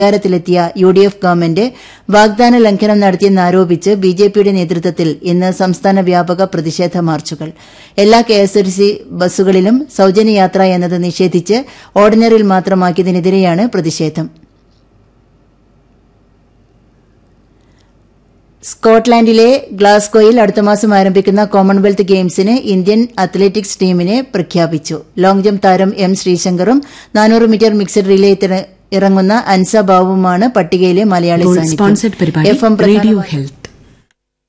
അധികാരത്തിലെത്തിയ U D F government വാഗ്ദാന ലംഘനം നടത്തിയെന്നാരോപിച്ച് ബിജെപിയുടെ നേതൃത്വത്തിൽ ഇന്ന് സംസ്ഥാന വ്യാപക പ്രതിഷേധ മാർച്ചുകൾ എല്ലാ കെഎസ്ആർടിസി ബസ്സുകളിലും സൌജന്യ യാത്ര എന്നത് നിഷേധിച്ച് ഓർഡിനറിയിൽ മാത്രമാക്കിയതിനെതിരെയാണ് പ്രതിഷേധം സ്കോട്ട്ലാൻഡിലെ ഗ്ലാസ്ഗോയിൽ അടുത്ത മാസം ആരംഭിക്കുന്ന കോമൺവെൽത്ത് ഗെയിംസിന് ഇന്ത്യൻ അത്ലറ്റിക്സ് ടീമിനെ പ്രഖ്യാപിച്ചു ലോങ് ജംപ് താരം എം ശ്രീശങ്കറും നാനൂറ് മീറ്റർ മിക്സഡ് റിലേ ഇറങ്ങുന്ന അൻസ ബാബുവുമാണ് പട്ടികയിലെ മലയാളി സ്പോൺസർഡ് പരിപാടി എഫ് എം റേഡിയോ ഹെൽത്ത്